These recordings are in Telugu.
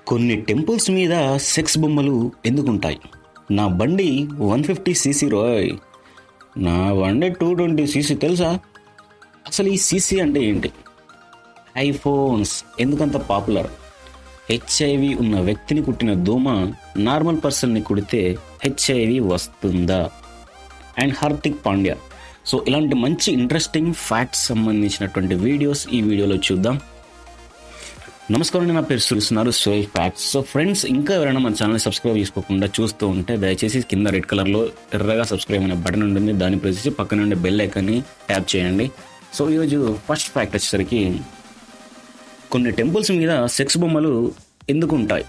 కొన్ని టెంపుల్స్ మీద సెక్స్ బొమ్మలు ఎందుకుంటాయి నా బండి వన్ ఫిఫ్టీ సీసీ రోయ్ నా బండి టూ ట్వంటీ సీసీ తెలుసా అసలు ఈ సీసీ అంటే ఏంటి ఐఫోన్స్ ఎందుకంత పాపులర్ హెచ్ఐవి ఉన్న వ్యక్తిని కుట్టిన దోమ నార్మల్ పర్సన్ని కుడితే హెచ్ఐవి వస్తుందా అండ్ హార్దిక్ పాండ్యా సో ఇలాంటి మంచి ఇంట్రెస్టింగ్ ఫ్యాక్ట్స్ సంబంధించినటువంటి వీడియోస్ ఈ వీడియోలో చూద్దాం నమస్కారం నా పేరు చూస్తున్నారు సో ఫ్యాక్ట్స్ సో ఫ్రెండ్స్ ఇంకా ఎవరైనా మన ఛానల్ సబ్స్క్రైబ్ చేసుకోకుండా చూస్తూ ఉంటే దయచేసి కింద రెడ్ కలర్లో ఎర్రగా సబ్స్క్రైబ్ అనే బటన్ ఉంటుంది దాన్ని ప్రెస్ చేసి పక్కన ఉండే బెల్ ఐకాన్ని ట్యాప్ చేయండి సో ఈరోజు ఫస్ట్ ఫ్యాక్ట్ వచ్చేసరికి కొన్ని టెంపుల్స్ మీద సెక్స్ బొమ్మలు ఎందుకు ఉంటాయి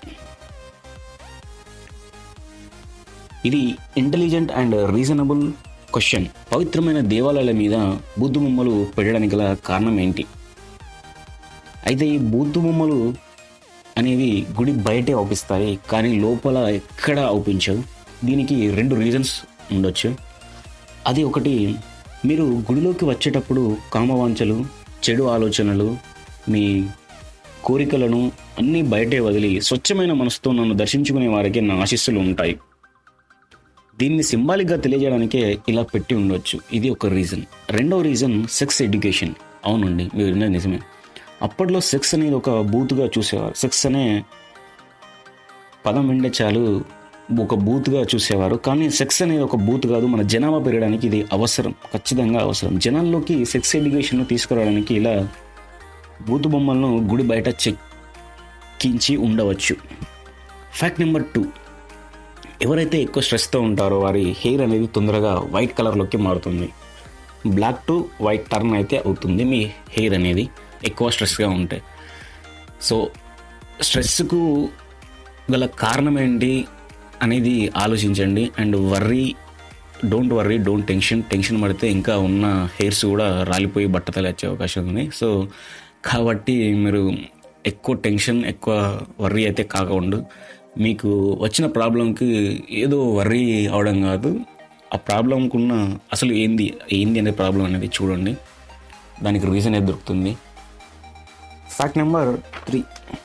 ఇది ఇంటెలిజెంట్ అండ్ రీజనబుల్ క్వశ్చన్ పవిత్రమైన దేవాలయాల మీద బుద్ధ బొమ్మలు పెట్టడానికి గల కారణం ఏంటి అయితే ఈ బుద్ధ బొమ్మలు అనేవి గుడి బయటే అవుపిస్తాయి కానీ లోపల ఎక్కడ అవుపించవు దీనికి రెండు రీజన్స్ ఉండొచ్చు అది ఒకటి మీరు గుడిలోకి వచ్చేటప్పుడు కామవాంఛలు చెడు ఆలోచనలు మీ కోరికలను అన్నీ బయటే వదిలి స్వచ్ఛమైన మనసుతో నన్ను దర్శించుకునే వారికి నా ఆశీస్సులు ఉంటాయి దీన్ని సింబాలిక్గా తెలియజేయడానికే ఇలా పెట్టి ఉండొచ్చు ఇది ఒక రీజన్ రెండవ రీజన్ సెక్స్ ఎడ్యుకేషన్ అవునండి మీరు విన్నది నిజమే అప్పట్లో సెక్స్ అనేది ఒక బూత్గా చూసేవారు సెక్స్ అనే పదం వింటే చాలు ఒక బూత్గా చూసేవారు కానీ సెక్స్ అనేది ఒక బూత్ కాదు మన జనాభా పెరగడానికి ఇది అవసరం ఖచ్చితంగా అవసరం జనాల్లోకి సెక్స్ ఎడ్యుకేషన్ తీసుకురావడానికి ఇలా బూతు బొమ్మలను గుడి బయట చెక్కించి ఉండవచ్చు ఫ్యాక్ట్ నెంబర్ టూ ఎవరైతే ఎక్కువ స్ట్రెస్తో ఉంటారో వారి హెయిర్ అనేది తొందరగా వైట్ కలర్లోకి మారుతుంది బ్లాక్ టు వైట్ టర్న్ అయితే అవుతుంది మీ హెయిర్ అనేది ఎక్కువ స్ట్రెస్గా ఉంటే సో స్ట్రెస్కు గల కారణం ఏంటి అనేది ఆలోచించండి and worry don't worry don't tension tension పడితే ఇంకా ఉన్న హెయిర్స్ కూడా రాలిపోయి బట్టతలు వచ్చే అవకాశం ఉంది సో కాబట్టి మీరు ఎక్కువ టెన్షన్ ఎక్కువ వర్రీ అయితే కాకుండా మీకు వచ్చిన ప్రాబ్లంకి ఏదో వర్రీ అవడం కాదు ఆ ప్రాబ్లంకు ఉన్న అసలు ఏంది ఏంది అనే ప్రాబ్లం అనేది చూడండి దానికి రీజన్ ఏది దొరుకుతుంది fact number three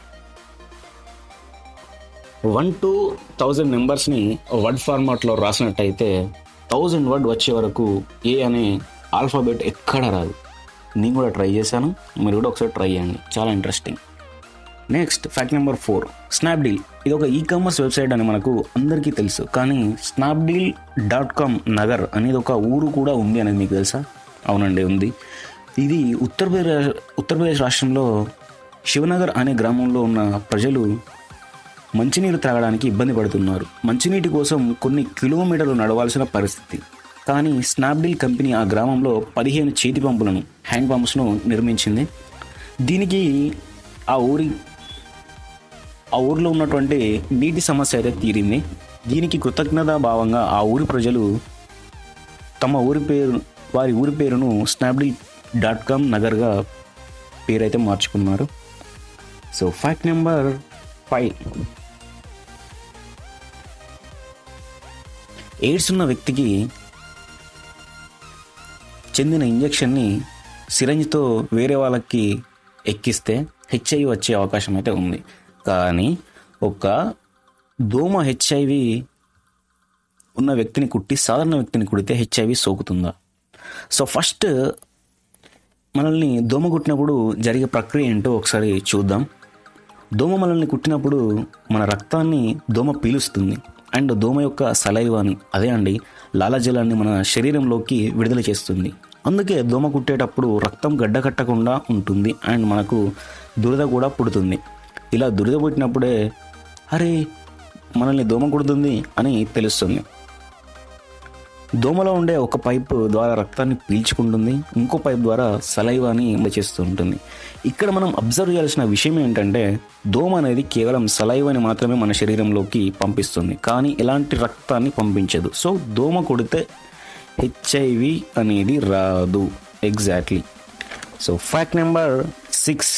one two thousand నెంబర్స్ని వర్డ్ ఫార్మాట్లో రాసినట్టయితే థౌజండ్ వర్డ్ వచ్చే వరకు ఏ అనే ఆల్ఫాబెట్ ఎక్కడ రాదు నేను కూడా ట్రై చేశాను మీరు కూడా ఒకసారి ట్రై చేయండి చాలా interesting next fact number four Snapdeal ఇది ఒక ఈ కామర్స్ వెబ్సైట్ అని మనకు అందరికీ తెలుసు కానీ స్నాప్డీల్ డాట్ కామ్ నగర్ అనేది ఒక ఊరు కూడా ఉంది అనేది మీకు తెలుసా అవునండి ఉంది ఇది ఉత్తరప్రదేశ్ ఉత్తరప్రదేశ్ రాష్ట్రంలో శివనగర్ అనే గ్రామంలో ఉన్న ప్రజలు మంచినీరు త్రాగడానికి ఇబ్బంది పడుతున్నారు మంచినీటి కోసం కొన్ని కిలోమీటర్లు నడవాల్సిన పరిస్థితి కానీ స్నాప్డీల్ కంపెనీ ఆ గ్రామంలో పదిహేను చేతి పంపులను హ్యాండ్ పంప్స్ను నిర్మించింది దీనికి ఆ ఊరి ఆ ఊరిలో ఉన్నటువంటి నీటి సమస్య అయితే తీరింది దీనికి కృతజ్ఞతా భావంగా ఆ ఊరి ప్రజలు తమ ఊరి పేరు వారి ఊరి పేరును స్నాప్డీల్ డాట్ కామ్ నగర్గా పేరైతే మార్చుకున్నారు so fact number five AIDS ఉన్న వ్యక్తికి చెందిన ఇంజెక్షన్ని సిరంజ్తో వేరే వాళ్ళకి ఎక్కిస్తే హెచ్ఐవి వచ్చే అవకాశం అయితే ఉంది కానీ ఒక దోమ హెచ్ఐవి ఉన్న వ్యక్తిని కుట్టి సాధారణ వ్యక్తిని కుడితే హెచ్ఐవి సోకుతుందా సో ఫస్ట్ మనల్ని దోమ కుట్టినప్పుడు జరిగే ప్రక్రియ ఏంటో ఒకసారి చూద్దాం దోమ మనల్ని కుట్టినప్పుడు మన రక్తాన్ని దోమ పీలుస్తుంది అండ్ దోమ యొక్క సలైవాని అదే అండి లాలాజలాన్ని మన శరీరంలోకి విడుదల చేస్తుంది అందుకే దోమ కుట్టేటప్పుడు రక్తం గడ్డకట్టకుండా ఉంటుంది అండ్ మనకు దురద కూడా పుడుతుంది ఇలా దురద పుట్టినప్పుడే అరే మనల్ని దోమ కుడుతుంది అని తెలుస్తుంది దోమలో ఉండే ఒక పైప్ ద్వారా రక్తాన్ని పీల్చుకుంటుంది ఇంకో పైప్ ద్వారా సలైవాని చేస్తూ ఉంటుంది ఇక్కడ మనం అబ్జర్వ్ చేయాల్సిన విషయం ఏంటంటే దోమ అనేది కేవలం సలైవాని మాత్రమే మన శరీరంలోకి పంపిస్తుంది కానీ ఎలాంటి రక్తాన్ని పంపించదు సో దోమ కొడితే హెచ్ఐవి అనేది రాదు exactly so fact number six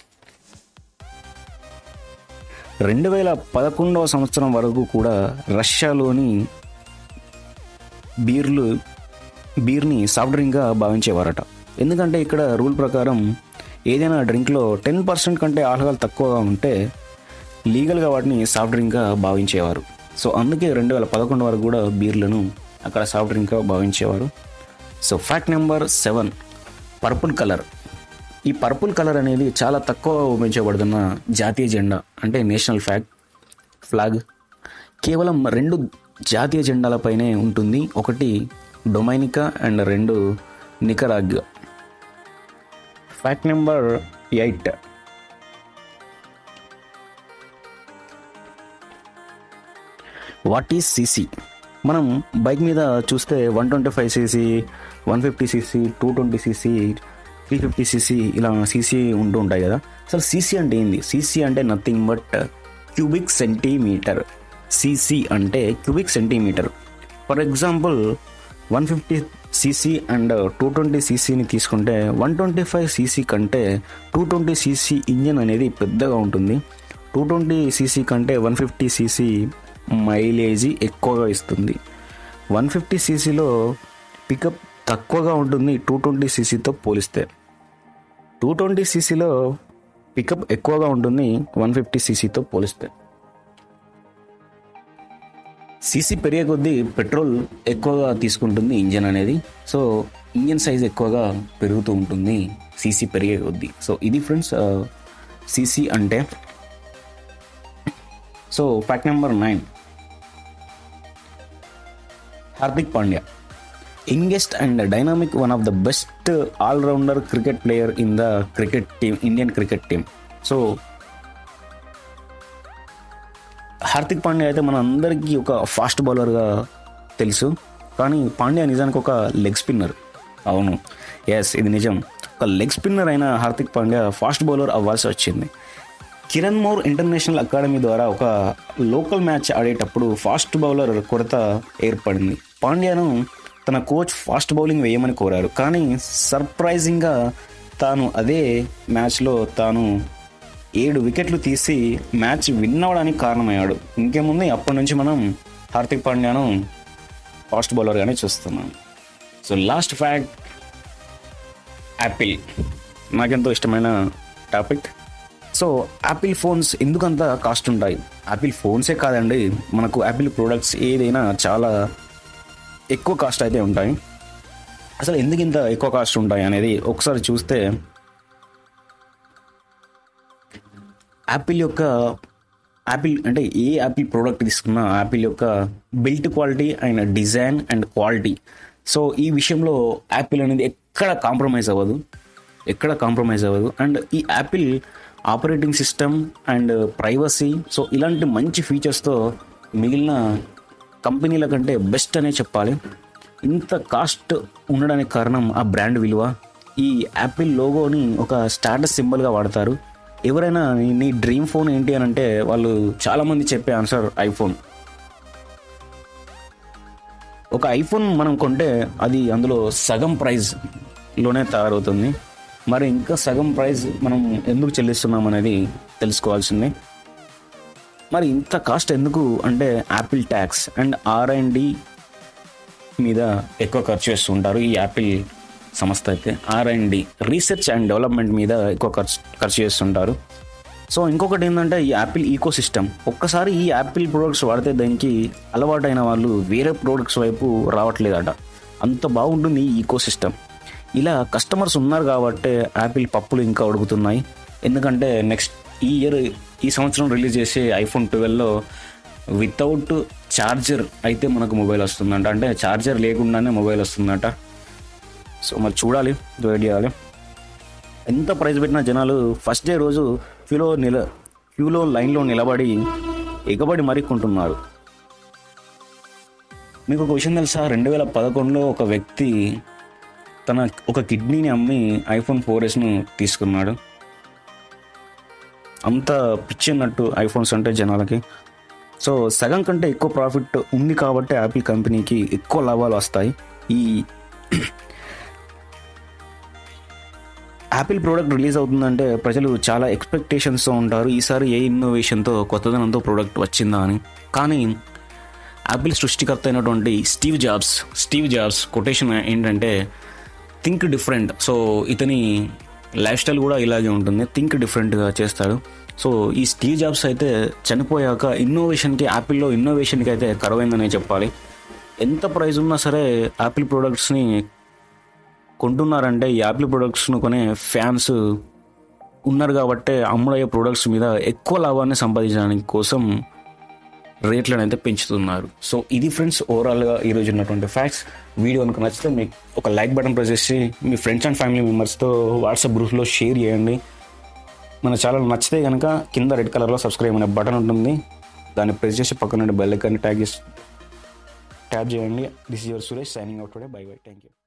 రెండు వేల పదకొండవ సంవత్సరం వరకు కూడా రష్యాలోని బీర్లు బీర్ని సాఫ్ట్ డ్రింక్గా భావించేవారట ఎందుకంటే ఇక్కడ రూల్ ప్రకారం ఏదైనా డ్రింక్లో టెన్ పర్సెంట్ కంటే ఆల్కహాల్ తక్కువగా ఉంటే లీగల్గా వాటిని సాఫ్ట్ డ్రింక్గా భావించేవారు సో అందుకే రెండు వేల పదకొండు వరకు కూడా బీర్లను అక్కడ సాఫ్ట్ డ్రింక్గా భావించేవారు so fact number seven purple colour ఈ పర్పుల్ కలర్ అనేది చాలా తక్కువ ఉపయోగించబడుతున్న జాతీయ జెండా అంటే నేషనల్ ఫ్లాగ్ ఫ్లాగ్ కేవలం రెండు జాతీయ జెండాలపైనే ఉంటుంది ఒకటి డొమైనికా అండ్ రెండు Nicaragua fact number eight what is CC మనం బైక్ మీద చూస్తే one twenty five CC one fifty CC two twenty CC three fifty CC ఇలా సీసీ ఉంటూ ఉంటాయి కదా అసలు సీసీ అంటే ఏంది సీసీ అంటే nothing but cubic centimetre CC అంటే cubic centimetre for example one fifty CC and two twenty సీసీని తీసుకుంటే వన్ ట్వంటీ ఫైవ్ సీసీ కంటే టూ ట్వంటీ సీసీ ఇంజన్ అనేది పెద్దగా ఉంటుంది టూ ట్వంటీ సీసీ కంటే వన్ ఫిఫ్టీ సీసీ మైలేజీ ఎక్కువగా ఇస్తుంది వన్ ఫిఫ్టీ సీసీలో పికప్ తక్కువగా ఉంటుంది టూ ట్వంటీ సీసీతో పోలిస్తే టూ ట్వంటీ సీసీలో పికప్ ఎక్కువగా ఉంటుంది వన్ ఫిఫ్టీ సీసీతో పోలిస్తే సీసీ పెరిగే కొద్దీ పెట్రోల్ ఎక్కువగా తీసుకుంటుంది ఇంజన్ అనేది సో ఇంజన్ సైజ్ ఎక్కువగా పెరుగుతూ ఉంటుంది సీసీ పెరిగే కొద్దీ సో ఇది ఫ్రెండ్స్ సీసీ అంటే so fact number nine Hardik Pandya youngest and dynamic one of the best allrounder cricket player in the cricket team Indian cricket team so Hardik Pandya అయితే మన అందరికీ ఒక ఫాస్ట్ బౌలర్గా తెలుసు కానీ పాండ్యా నిజానికి ఒక లెగ్ స్పిన్నర్ అవును ఎస్ ఇది నిజం ఒక లెగ్ స్పిన్నర్ అయిన హార్దిక్ పాండ్యా ఫాస్ట్ బౌలర్ అవ్వాల్సి వచ్చింది కిరణ్ మోర్ ఇంటర్నేషనల్ అకాడమీ ద్వారా ఒక లోకల్ మ్యాచ్ ఆడేటప్పుడు ఫాస్ట్ బౌలర్ కొరత ఏర్పడింది పాండ్యాను తన కోచ్ ఫాస్ట్ బౌలింగ్ వేయమని కోరారు కానీ సర్ప్రైజింగ్గా తాను అదే మ్యాచ్లో తాను ఏడు వికెట్లు తీసి మ్యాచ్ విన్ అవ్వడానికి కారణమయ్యాడు ఇంకేముంది అప్పటి నుంచి మనం హార్దిక్ పాండ్యాను ఫాస్ట్ బౌలర్గానే చూస్తున్నాం సో లాస్ట్ ఫ్యాక్ట్ యాపిల్ నాకెంతో ఇష్టమైన టాపిక్ సో యాపిల్ ఫోన్స్ ఎందుకంత కాస్ట్ ఉంటాయి యాపిల్ ఫోన్సే కాదండి మనకు యాపిల్ ప్రోడక్ట్స్ ఏదైనా చాలా ఎక్కువ కాస్ట్ అయితే ఉంటాయి అసలు ఎందుకు ఇంత ఎక్కువ కాస్ట్ ఉంటాయి అనేది ఒకసారి చూస్తే యాపిల్ యొక్క యాపిల్ అంటే ఏ యాపిల్ ప్రోడక్ట్ తీసుకున్నా యాపిల్ యొక్క built quality and design and quality so ఈ విషయంలో యాపిల్ అనేది ఎక్కడ కాంప్రమైజ్ అవ్వదు ఎక్కడ కాంప్రమైజ్ అవ్వదు అండ్ ఈ Apple operating system and privacy so ఇలాంటి మంచి ఫీచర్స్తో మిగిలిన కంపెనీల కంటే బెస్ట్ అనే చెప్పాలి ఇంత కాస్ట్ ఉండడానికి కారణం ఆ బ్రాండ్ విలువ ఈ యాపిల్ లోగోని ఒక స్టాటస్ సింబల్గా వాడతారు ఎవరైనా నీ- నీ డ్రీమ్ ఫోన్ ఏంటి అని అంటే వాళ్ళు చాలామంది చెప్పే ఆన్సర్ ఐఫోన్ ఒక ఐఫోన్ మనం కొంటే అది అందులో సగం ప్రైస్లోనే తయారవుతుంది మరి ఇంకా సగం ప్రైస్ మనం ఎందుకు చెల్లిస్తున్నాం అనేది తెలుసుకోవాల్సిందే మరి ఇంత కాస్ట్ ఎందుకు అంటే Apple tax and R and D మీద ఎక్కువ ఖర్చు చేస్తుంటారు ఈ యాపిల్ సంస్థ అయితే R and D research and development మీద ఎక్కువ ఖర్చు ఖర్చు చేస్తుంటారు సో ఇంకొకటి ఏంటంటే ఈ యాపిల్ ఈకో సిస్టమ్ ఒక్కసారి ఈ యాపిల్ ప్రోడక్ట్స్ వాడితే దానికి అలవాటైన వాళ్ళు వేరే ప్రోడక్ట్స్ వైపు రావట్లేదట అంత బాగుంటుంది ఈ ఈకో సిస్టమ్ ఇలా కస్టమర్స్ ఉన్నారు కాబట్టి యాపిల్ పప్పులు ఇంకా ఉడుకుతున్నాయి ఎందుకంటే నెక్స్ట్ ఈ ఇయర్ ఈ సంవత్సరం రిలీజ్ చేసే ఐఫోన్ ట్వెల్వ్లో వితౌట్ ఛార్జర్ అయితే మనకు మొబైల్ వస్తుందంట అంటే ఛార్జర్ లేకుండానే మొబైల్ వస్తుందట సో మరి చూడాలి వెయిట్ చేయాలి ఎంత ప్రైస్ పెట్టినా జనాలు ఫస్ట్ డే రోజు క్యూలో నిల క్యూలో లైన్లో నిలబడి ఎగబడి మరీ కొంటున్నారు మీకు ఒక విషయం తెలుసా రెండు వేల పదకొండులో ఒక వ్యక్తి తన ఒక కిడ్నీని అమ్మి ఐఫోన్ ఫోర్ ఎస్ను తీసుకున్నాడు అంత పిచ్చి అన్నట్టు ఐఫోన్స్ అంటే జనాలకి సో సగం కంటే ఎక్కువ ప్రాఫిట్ ఉంది కాబట్టి యాపిల్ కంపెనీకి ఎక్కువ లాభాలు వస్తాయి ఈ యాపిల్ ప్రోడక్ట్ రిలీజ్ అవుతుందంటే ప్రజలు చాలా ఎక్స్పెక్టేషన్స్తో ఉంటారు ఈసారి ఏ ఇన్నోవేషన్తో కొత్తదనంతో ప్రోడక్ట్ వచ్చిందా అని కానీ యాపిల్ సృష్టికర్త అయినటువంటి Steve Jobs Steve Jobs quotation ఏంటంటే థింక్ డిఫరెంట్ సో ఇతని లైఫ్ స్టైల్ కూడా ఇలాగే ఉంటుంది థింక్ డిఫరెంట్గా చేస్తాడు సో ఈ స్టీవ్ జాబ్స్ అయితే చనిపోయాక ఇన్నోవేషన్కి యాపిల్లో ఇన్నోవేషన్కి అయితే కరువైందనే చెప్పాలి ఎంత ప్రైస్ ఉన్నా సరే యాపిల్ ప్రోడక్ట్స్ని కొంటున్నారంటే ఈ యాపిల్ ప్రొడక్ట్స్ను కొనే ఫ్యాన్స్ ఉన్నారు కాబట్టి అమ్ముడయ్యే ప్రొడక్ట్స్ మీద ఎక్కువ లాభాన్ని సంపాదించడానికి కోసం రేట్లను అయితే పెంచుతున్నారు సో ఇది ఫ్రెండ్స్ ఓవరాల్గా ఈరోజు ఉన్నటువంటి ఫ్యాక్ట్స్ వీడియో కనుక నచ్చితే మీకు ఒక లైక్ బటన్ ప్రెస్ చేసి మీ ఫ్రెండ్స్ అండ్ ఫ్యామిలీ మెంబర్స్తో వాట్సాప్ గ్రూప్లో షేర్ చేయండి మన ఛానల్ నచ్చితే కనుక కింద రెడ్ కలర్లో సబ్స్క్రైబ్ అనే బటన్ ఉంటుంది దాన్ని ప్రెస్ చేసి పక్కన బెల్ ఐకాన్ని ట్యాగ్ చేసి ట్యాప్ చేయండి this is your Suresh signing out today bye bye thank you